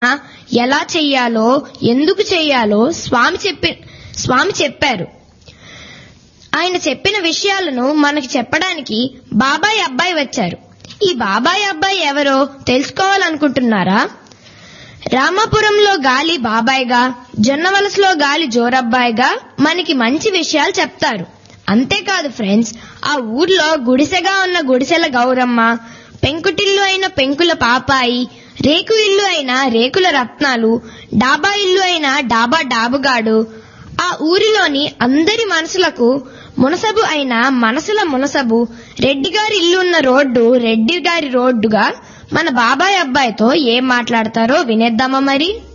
ఎలా చెయ్యాలో ఎందుకు చెయ్యాలో స్వామి చెప్పి స్వామి చెప్పారు ఆయన చెప్పిన విషయాలను మనకి చెప్పడానికి బాబాయ్ అబ్బాయి వచ్చారు ఈ బాబాయ్ అబ్బాయి ఎవరో తెలుసుకోవాలనుకుంటున్నారా రామాపురంలో గాలి బాబాయ్గా జొన్నవలసలో గాలి జోరబ్బాయిగా మనకి మంచి విషయాలు చెప్తారు అంతేకాదు ఫ్రెండ్స్ ఆ ఊర్లో గుడిసెగా ఉన్న గుడిసెల గౌరమ్మ పెంకుటిల్లు అయిన పెంకుల పాపాయి రేకు ఇల్లు అయిన రేకుల రత్నాలు డాబా ఇల్లు అయిన డాబా డాబుగాడు ఆ ఊరిలోని అందరి మనసులకు మునసబు అయిన మనసుల మునసబు రెడ్డి గారి ఇల్లు ఉన్న రోడ్డు రెడ్డి గారి రోడ్డుగా మన బాబాయ్ అబ్బాయితో ఏం మాట్లాడతారో వినేద్దామా మరి